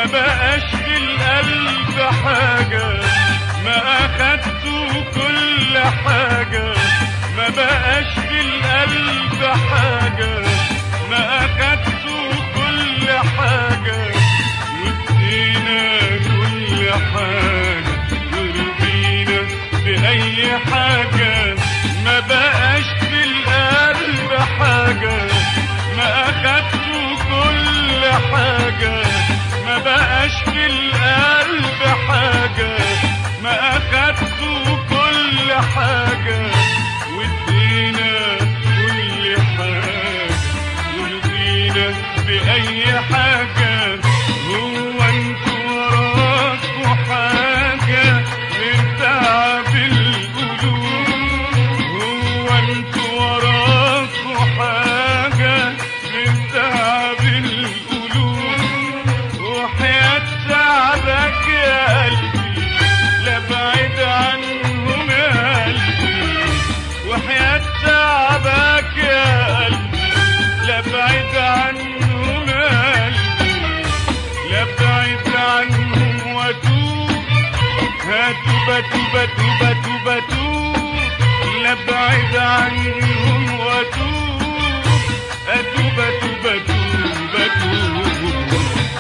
ما بقاش في القلب حاجة ما أخدته كل حاجة ما بقاش في القلب حاجة ما أخدته كل حاجة ودينا كل حاجة يرضينا بأي حاجة ما بقاش في القلب حاجة ما أخدته كل حاجة ما بقاش في القلب حاجة ما أخدته كل حاجة وادينا كل حاجة يرضينا بأي حاجة هو انتوا وراكوا حاجة غير تعب القلوب هو انتوا وراكوا حاجة غير تعب القلوب وحياة تعبك يا قلبي لا بعيد عنهم يا قلبي وحياة تعبك يا قلبي لا بعيد عنهم يا قلبي لا بعيد عنهم واتوب هاتوبة توبة توبة توبة توب لا بعيد عنهم واتوب أتوبة توبة توبة توب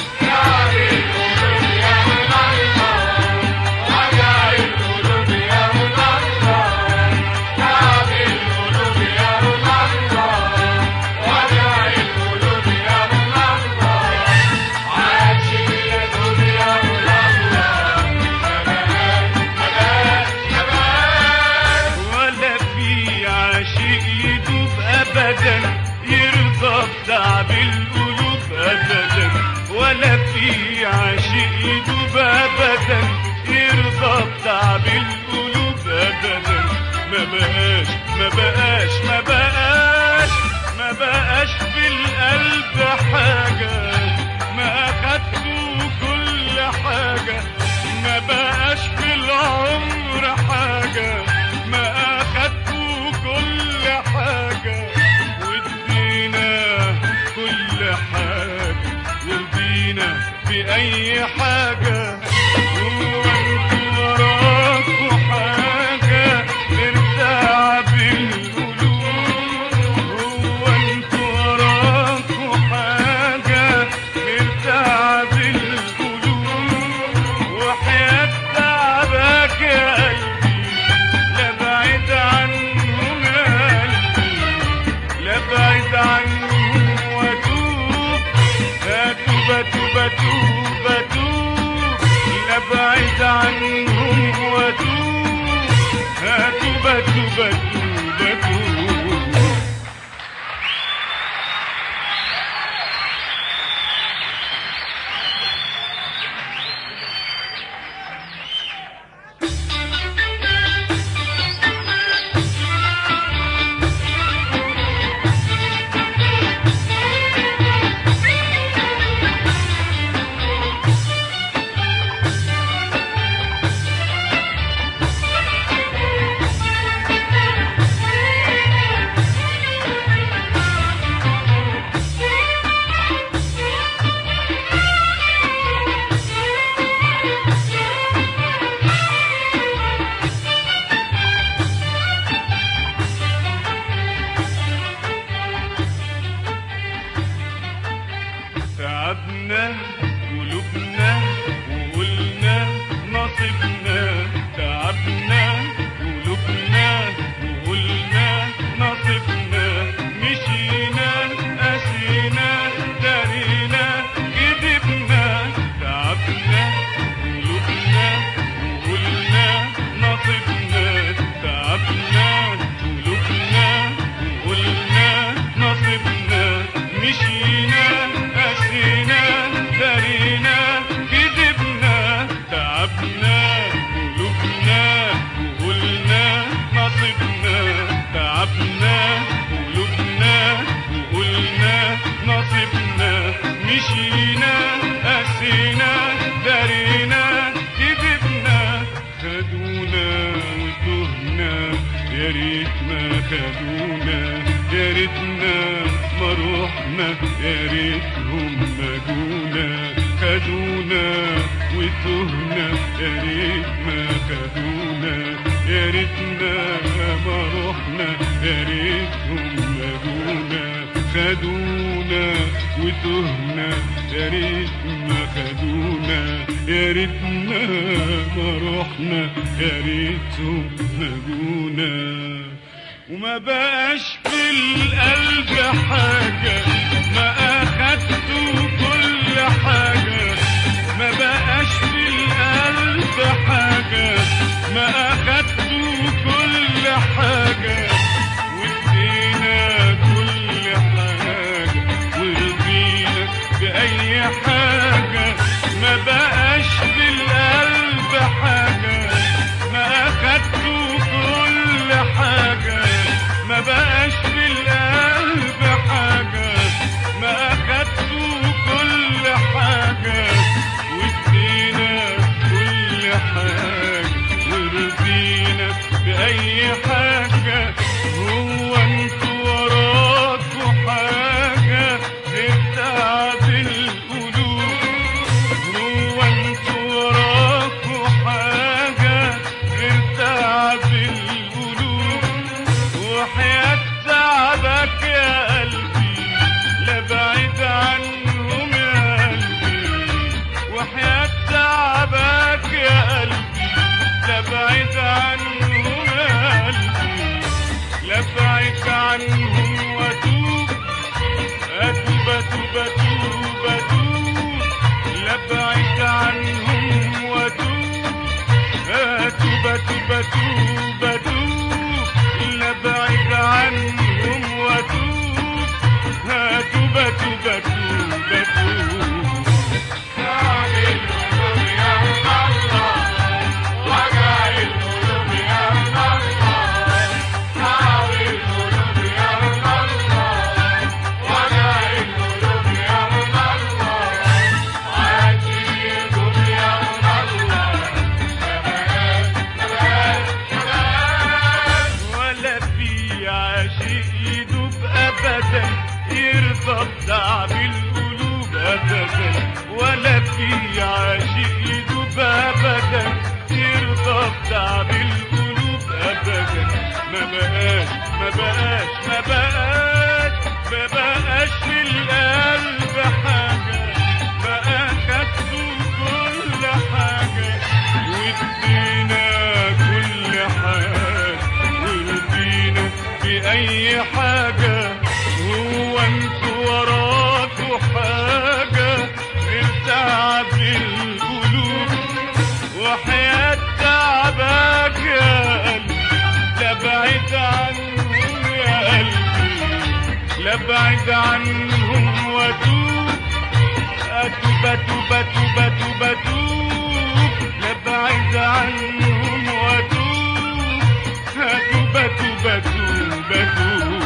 ولا في عاشق يدوب ابدا يرضى بتعب القلوب ابدا ولا في عاشق يدوب ابدا يرضى بتعب القلوب ابدا ما بقاش ما بقاش ما بقاش ما بقاش في القلب حاجة ما أخدته كل حاجة ما بقاش في العمر حاجة ما أخدته كل حاجة وادينا كل حاجة يرضينا بأي حاجة هو انتوا وراكوا حاجة غير تعب القلوب هو انتوا وراكوا حاجة غير تعب القلوب وحياة تعبك يا قلبي لا بعيد عنهم يا قلبي لا بعيد عنهم واتوب اتوب اتوب اتوب اتوب لا بعيد عنهم واتوب اتوب اتوب اتوب اتوب تعبنا قلوبنا وقلنا نصيبنا تعبنا قلوبنا وقلنا نصيبنا مشينا قسينا دارينا كذبنا تعبنا قلوبنا وقلنا نصيبنا تعبنا قلوبنا وقلنا نصيبنا مشينا قسينا دارينا كذبنا تعبنا قلوبنا وقلنا نصيبنا تعبنا قلوبنا وقلنا نصيبنا مشينا قسينا دارينا كذبنا خدونا وتهنا يا ريت ما خدونا يا ريتنا ما روحنا يا ريتهم ما جونا خدونا وتهنا يا ريت ما خدونا يا ريتنا ما رحنا يا ريتهم ما جونا خدونا وتهنا يا ريت ما خدونا يا ريتنا ما رحنا يا ريتهم ما جونا وما بقاش في القلب حاجة ما أخدتوا كل حاجة ما بقاش في القلب حاجة ما أخدتوا كل حاجة وادينا كل حاجة ورضينا بأي حاجة ما بقاش في القلب حاجة ما أخدتوا كل حاجة ما بقاش في القلب حاجة ما أخدتوا كل حاجة وادينا كل حاجة ورضينا بأي حاجة هو انتوا وراكوا حاجة غير تعب القلوب هو انتوا وراكوا حاجة غير تعب القلوب وحياة تعبك يا قلبي لا بعيد عنهم يا قلبي وحياة تعبك يا قلبي لا بعيد عنهم يا قلبي لا بعيد عنهم واتوب اتوب اتوب اتوب اتوب لا بعيد عنهم واتوب اتوب اتوب اتوب اتوب لا بعيد عنهم واتوب اتوب اتوب اتوب اتوب ولا في عاشق يدوب ابدا يرضى بتعب القلوب ابدا ولا في عاشق يدوب ابدا يرضى بتعب القلوب ابدا ما بقاش ما بقاش ما بقاش ما بقاش في القلب حاجه بقى خدتوا كل حاجه وادينا كل حاجه ورضينا بأي حاجة هو انتوا وراكوا حاجة غير تعب القلوب وحياة تعبك يا قلبي لا بعيد عنهم يا قلبي لا بعيد عنهم واتوب اتوب اتوب اتوب اتوب اتوب لا بعيد عنهم واتوب اتوب اتوب اتوب اتوب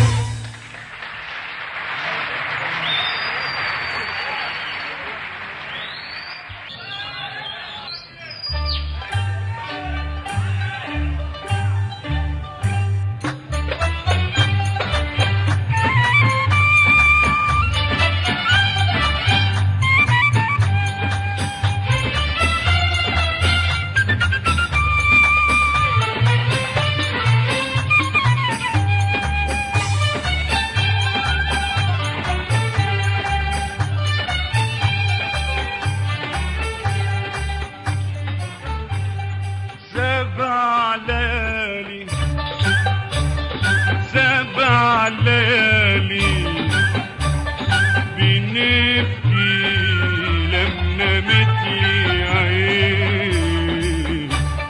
سبع ليالي سبع ليالي بنبكي لما مثلي عين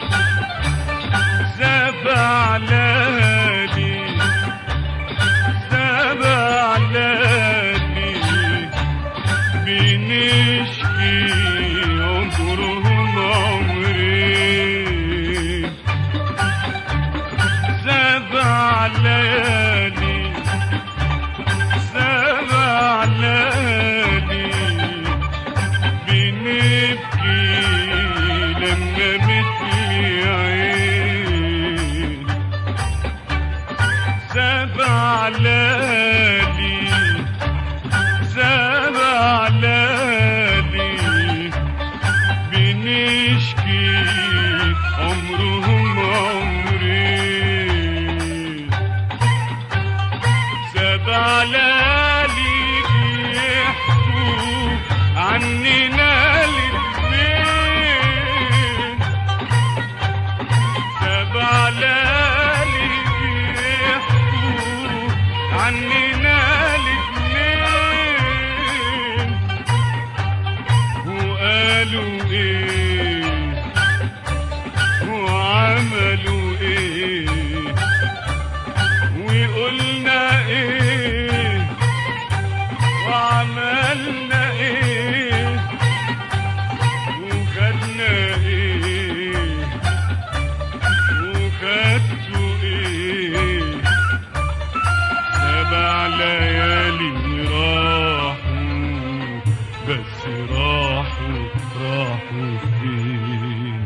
سبع ليالي سبع ليالي بنشكي عمرهم عمرين سبع ليالي سبع ليالي بنبكي لما مثلي عين سبع ليالي سبع ليالي عننا الاتنين وقالوا ايه وعملوا ايه وقلنا ايه وعملنا ايه وخدنا ايه وخدتوا ايه سبع ليالي راحوا بس راحوا راحوا فين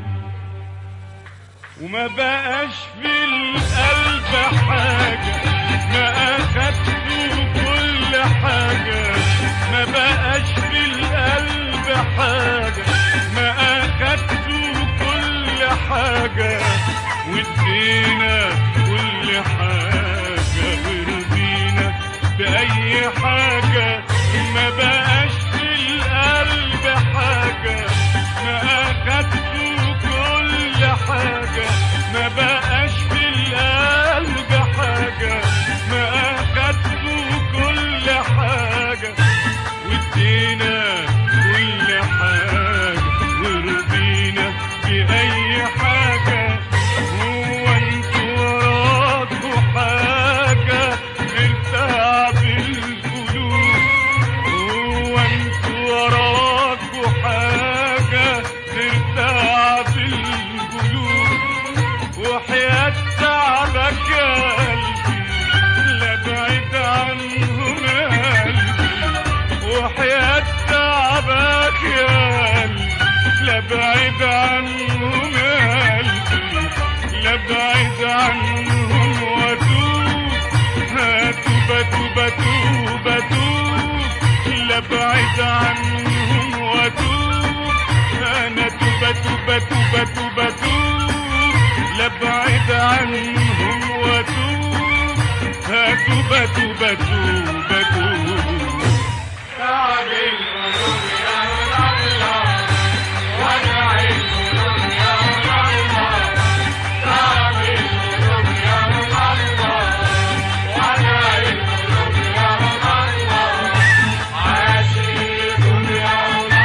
وما بقاش في القلب حاجة ما أخدتوا كل حاجة ما بقاش في القلب حاجة ما أخدتوا كل حاجة وادينا كل حاجة ورضينا بأي حاجة ما بقاش في القلب حاجة ما أخدتوا كل حاجة ما بقاش في القلب حاجة ما أخدتوا كل حاجة وادينا كل حاجة ورضينا بأي حاجة هو انتوا وراكوا حاجة غير تعب القلوب هو انتوا وراكوا حاجة غير تعب القلوب وحياة تعبك يا قلبي لا بعيد عنهم يا قلبي وحياة تعبك يا قلبي لا بعيد عنهم يا قلبي لا بعيد عنهم واتوب هاتوب توب توب توب لا بعيد عنهم واتوب انا توب توب توب توب توب لا بعيد عنهم واتوب هاتوب توب توب توب تعب القلوب يا الله وجع القلوب يا الله تعب القلوب يا الله وجع القلوب يا الله عاشقكم يا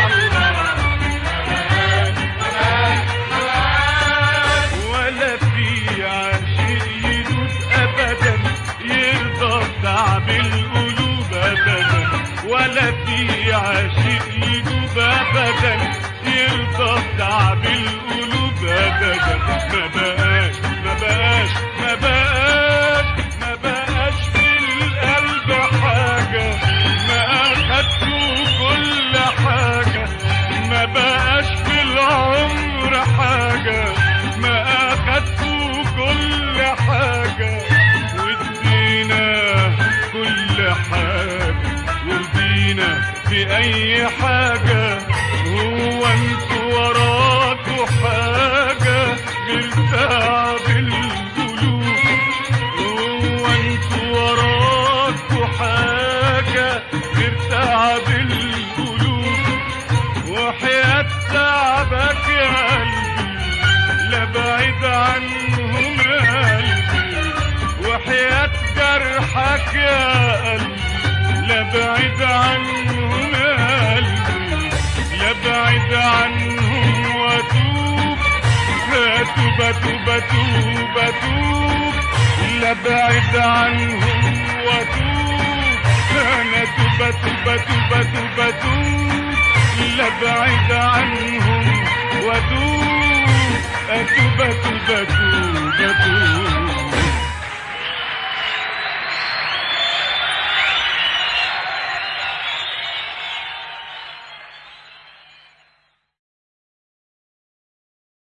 الله ولا في عاشق يدوب ابدا يرضى بتعب القلوب ابدا ولا في عاشق يدوب ابدا يرضى بتعب القلوب ابدا ما بقاش ما بقاش ما بقاش ما بقاش في القلب حاجة ما أخدتوا كل حاجة ما بقاش في العمر حاجة ما أخدتوا كل حاجة وادينا كل حاجة ورضينا بأي حاجة هو انتوا وراكوا حاجة غير تعب القلوب هو انتوا وراكوا حاجة غير تعب القلوب وحياة تعبك يا قلبي لا بعيد عنهم يا قلبي وحياة جرحك يا قلبي لا بعيد عنهم يا قلبي لا بعيد عنهم واتوب توب توب توب توب لا بعيد عنهم واتوب انا توب توب توب توب توب لا بعيد عنهم واتوب اتوب توب توب توب